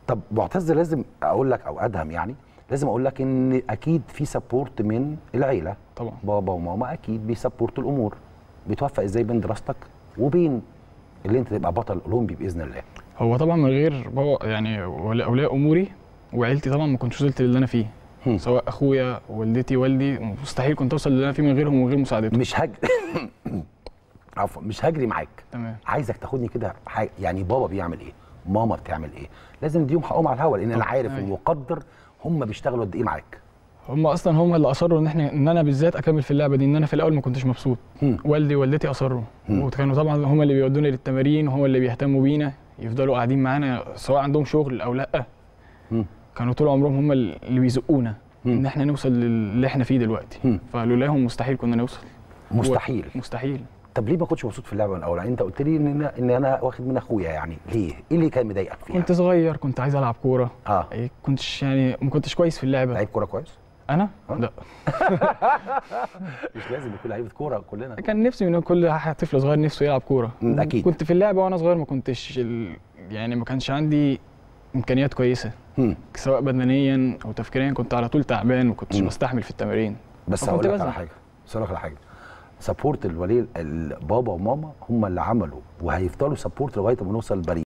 طب معتز لازم اقول لك او ادهم يعني لازم اقول لك ان اكيد في سبورت من العيله طبعا بابا وماما اكيد بيسبورتوا الامور بتوفق ازاي بين دراستك وبين اللي انت تبقى بطل اولمبي باذن الله هو طبعا من غير بابا يعني ولا- اولياء اموري وعيلتي طبعا ما كنتش وصلت للي انا فيه هم. سواء اخويا والدتي والدي مستحيل كنت اوصل للي انا فيه من غيرهم ومن غير مساعدتهم مش هج عفوا مش هجري معاك تمام عايزك تاخدني كده حاجة يعني بابا بيعمل ايه ماما بتعمل ايه لازم نديهم حقهم على الهوا لان انا طبعاً. عارف أيوة. ومقدر هم بيشتغلوا قد ايه معاك هم اصلا هم اللي اصروا ان احنا ان انا بالذات اكمل في اللعبه دي ان انا في الاول ما كنتش مبسوط هم. والدي ووالدتي اصروا هم. وكانوا طبعا هم اللي بيودونا للتمارين وهم اللي بيهتموا بينا يفضلوا قاعدين معانا سواء عندهم شغل او لا هم. كانوا طول عمرهم هم اللي بيزقونا هم. ان احنا نوصل للي احنا فيه دلوقتي هم. فلولاهم مستحيل كنا نوصل مستحيل مستحيل طب ليه ما كنتش مبسوط في اللعبه من الاول يعني انت قلت لي ان انا ان انا واخد من اخويا يعني ليه ايه اللي كان مضايقك فيها كنت صغير كنت عايز العب كوره اه إيه، كنتش يعني ما كنتش كويس في اللعبه لعيب كوره كويس انا آه. لا مش لازم يكون لعيبه كوره كلنا كان نفسي من كل طفل صغير نفسه يلعب كوره مم، أكيد. كنت في اللعبه وانا صغير ما كنتش ال... يعني ما كانش عندي امكانيات كويسه هم. سواء بدنيا او تفكيريا كنت على طول تعبان ما كنتش مم. بستحمل في التمارين بس فكنت هقول لك على بزعل. حاجه بس هقول لك على حاجه سبورت الولي البابا وماما هم اللي عملوا وهيفضلوا سبورت لغايه ما نوصل لباريس